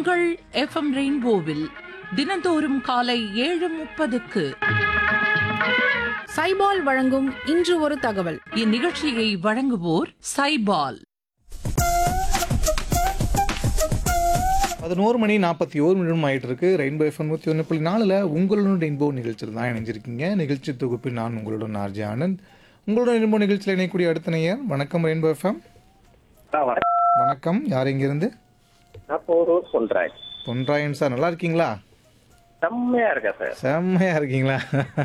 உங்கள் எஃப்எம் ரெயின்போவில் தினந்தோறும் காலை ஏழு முப்பதுக்கு சைபால் வழங்கும் இன்று ஒரு தகவல் இந்நிகழ்ச்சியை வழங்குவோர் சைபால் பதினோரு மணி நாற்பத்தி ஓரு நிமிடம் ஆயிட்டு இருக்கு ரெயின்போ எஃப்எம் நூற்றி ஒன்று புள்ளி நாலில் உங்களுடன் ரெயின்போ நிகழ்ச்சியில் தான் இணைஞ்சிருக்கீங்க நிகழ்ச்சி தொகுப்பில் நான் உங்களுடன் ஆர்ஜி ஆனந்த் உங்களுடன் ரெயின்போ நிகழ்ச்சியில் இணையக்கூடிய அடுத்த நேயர் வணக்கம் ரெயின்போ எஃப்எம் ஆ, வணக்கம். வணக்கம் யார் இங்கிருந்து நான் போரூர் சொல்றேன் பொன்ராயன் சார் நல்லா இருக்கீங்களா செம்மையா இருக்கேன் சார் செம்மையா இருக்கீங்களா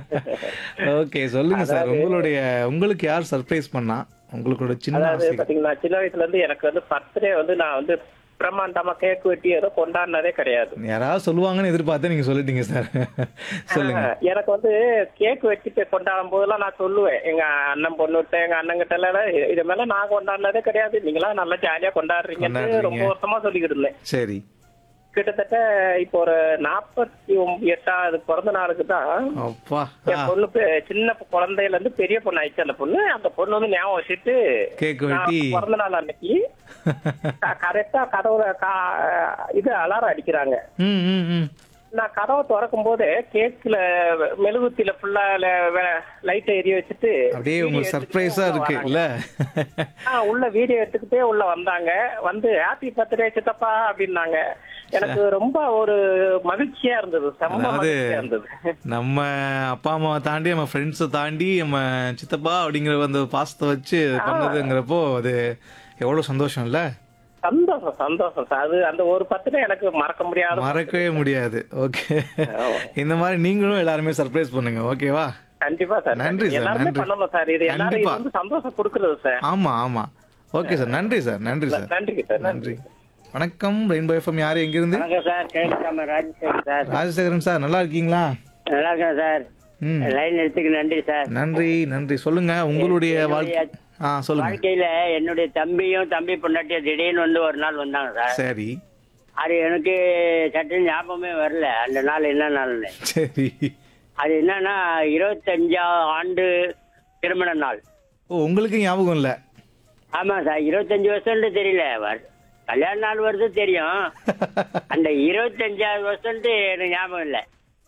ஓகே சொல்லுங்க சார் உங்களுடைய உங்களுக்கு யார் சர்ப்ரைஸ் பண்ணா உங்களுடைய சின்ன அதாவது ஆசை பாத்தீங்கன்னா சின்ன வயசுல இருந்து எனக்கு வந்து பர்த்டே வந்து நான் வந்து பிரம்மாண்டமா கேக் வெட்டி ஏதோ கொண்டாடினதே கிடையாது யாராவது சொல்லுவாங்கன்னு எதிர்பார்த்து நீங்க சொல்லிட்டீங்க சார் சொல்லுங்க ஆ, எனக்கு வந்து கேக் வெட்டிட்டு கொண்டாடும் போதெல்லாம் நான் சொல்லுவேன் எங்க அண்ணன் பொண்ணுகிட்ட எங்க அண்ணங்கிட்ட எல்லாம் "இ- இது மேல நான் கொண்டாடினதே கிடையாது நீங்களாம் நல்லா ஜாலியா கொண்டாடுறீங்கன்னு கொண்டாடுறீங்க. ரொம்ப வருஷமா சொல்லிக்கிட்டு இருந்தேன் சரி கிட்டத்தட்ட இப்போ ஒரு நாற்பத்தி எட்டாவது பிறந்த நாளுக்கு தான் அப்பா என் ஆ, பொண்ணு பெ- சின்ன குழந்தையில இருந்து பெரிய பொண்ணு ஆயிடுச்சு அந்த பொண்ணு அந்த பொண்ணு வந்து ஞாபகம் வச்சுட்டு கேக் நான் வெட்டி பிறந்த நாள் அன்னைக்கு கரெக்டா கதவுல கா- இது அலாரம் அடிக்கிறாங்க ம் ம் ம் நான் கதவை திறக்கும் போது கேக்ல மெழுகுத்தில ஃபுல்லா லைட் எரிய வச்சுட்டு அப்படியே video உங்களுக்கு எடுத்துக்கிட்டே சர்ப்ரைஸா உள்ள இருக்கு வராங்க. இல்ல ஆ, உள்ள வீடியோ எடுத்துக்கிட்டே உள்ள வந்தாங்க வந்து ஹாப்பி பர்த்டே சித்தப்பா அப்படின்னாங்க எனக்கு ரொம்ப ஒரு மகிழ்ச்சியா இருந்தது செம்ம அதாவது மகிழ்ச்சியா இருந்தது நம்ம அப்பா அம்மாவை தாண்டி நம்ம ஃப்ரெண்ட்ஸை தாண்டி நம்ம சித்தப்பா அப்படிங்கிற அந்த பாசத்தை வச்சு பண்ணதுங்கிறப்போ அது எவ்வளவு சந்தோஷம் இல்ல சந்தோஷம் சந்தோஷம் சார் அது அந்த ஒரு பர்த்டே எனக்கு மறக்க முடியாத மறக்கவே முடியாது ஓகே ஆமா. இந்த மாதிரி நீங்களும் எல்லாருமே சர்ப்ரைஸ் பண்ணுங்க ஓகேவா கண்டிப்பா சார் நன்றி சார், எல்லாருமே நன்றி. பண்ணணும் சார் இது எல்லாரும் இது கண்டிப்பா. வந்து சந்தோஷம் கொடுக்கறது சார் ஆமா ஆமா ஓகே சார் நன்றி சார் நன்றி சார் நன்றி சார் நன்றி வணக்கம் ரெயின்போ எஃப்எம் யாரு எங்கிருந்து வணக்கம் சார் கேட்காம ராஜசேகர் சார் ராஜசேகரன் சார் நல்லா இருக்கீங்களா நல்லா இருக்கேன் சார் ம் லைன் எடுத்துக்கு நன்றி சார் நன்றி நன்றி சொல்லுங்க உங்களுடைய வாழ்க்கை ஆ சொல்லுங்க வாழ்க்கையில என்னுடைய தம்பியும் தம்பி பொண்டாட்டியும் திடீர்னு வந்து ஒரு நாள் வந்தாங்க சார் சரி அது எனக்கு சற்று ஞாபகமே வரல அந்த நாள் என்ன நாள்னு சரி அது என்னன்னா இருபத்தஞ்சாவது ஆண்டு திருமண நாள் ஓ உங்களுக்கு ஞாபகம் இல்ல ஆமா சார் இருபத்தஞ்சு வருஷம்னு தெரியல வர்- கல்யாண நாள் வருது தெரியும் அந்த இருபத்தஞ்சாவது வருஷம்ட்டு எனக்கு ஞாபகம் இல்லை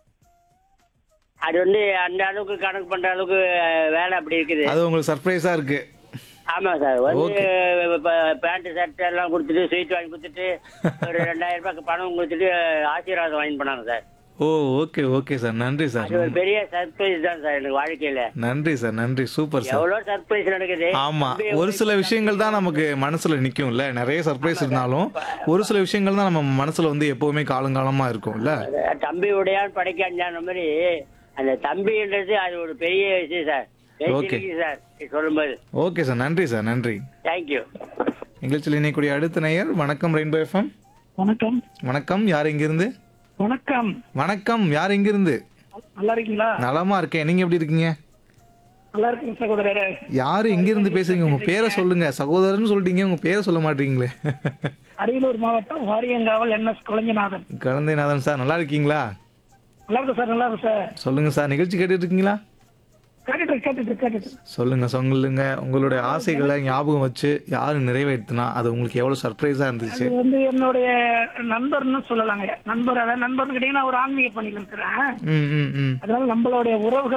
அது வந்து அந்த அளவுக்கு கணக்கு பண்ற அளவுக்கு அஹ், வேலை அப்படி இருக்குது அது உங்களுக்கு சர்ப்ரைஸா இருக்கு ஆமா சார் வந்து பேண்ட் ஷர்ட் எல்லாம் கொடுத்துட்டு ஸ்வீட் வாங்கி கொடுத்துட்டு ஒரு ரெண்டாயிரம் ரூபாய்க்கு பணம் கொடுத்துட்டு ஆசீர்வாதம் வாங்கி பண்ணாங்க sir oh okay okay sir நன்றி சார் அது ஒரு பெரிய சர்ப்ரைஸ் தான் சார் எனக்கு வாழ்க்கையில நன்றி சார் நன்றி சூப்பர் சார் எவ்வளவு சர்ப்ரைஸ் நடக்குது ஆமா தம்பி ஒரு சில விஷயங்கள் தான் நமக்கு மனசுல நிக்கும்ல நிறைய சர்ப்ரைஸ் இருந்தாலும் ஒரு சில விஷயங்கள் தான் நம்ம மனசுல வந்து எப்பவுமே காலங்காலமா இருக்கும்ல தம்பி உடையான் படைக்காஞ்சான மாதிரி அந்த தம்பின்றது அது ஒரு பெரிய விஷயம் சார் Okay. பேசிருக்கு சார் நீ சொல்லும்போது ஓகே சார் நன்றி சார் நன்றி தேங்க்யூ நிகழ்ச்சியில் இணையக்கூடிய அடுத்த நேயர் வணக்கம் ரெயின்போ எஃப்எம் வணக்கம் வணக்கம் யார் எங்கிருந்து வணக்கம் வணக்கம் யார் எங்கிருந்து நல்லா இருக்கீங்களா நலமா இருக்கேன் நீங்க எப்படி இருக்கீங்க நல்லா இருக்கீங்க சகோதரரே யாரு எங்க இருந்து பேசுறீங்க உங்க பேரை சொல்லுங்க சகோதரன் சொல்லிட்டீங்க உங்க பேரை சொல்ல மாட்டீங்களே அரியலூர் மாவட்டம் வாரியங்காவல் என் எஸ் குழஞ்சிநாதன் குழந்தைநாதன் சார் நல்லா இருக்கீங்களா நல்லா இருக்கு சார் நல்லா இருக்கு சார் சொல்லுங்க சார் நிகழ்ச்சி கேட்டுட்டு இருக்கீங்களா கேட்டுட்டு கேட்டுட்டு கேட்டுட்டு சொல்லுங்க சொல்லுங்க உங்களுடைய ஆசைகளை ஞாபகம் வச்சு யாரு நிறைவேற்றினா அது உங்களுக்கு எவ்வளவு சர்ப்ரைஸா இருந்துச்சு இது வந்து என்னுடைய நண்பர்னு சொல்லலாங்க நண்பர் அதாவது நண்பர்னு கேட்டீங்கன்னா ஒரு ஆன்மீக பணியில் இருக்கிறேன் ம் ம் ம் அதனால நம்மளுடைய உறவுகள்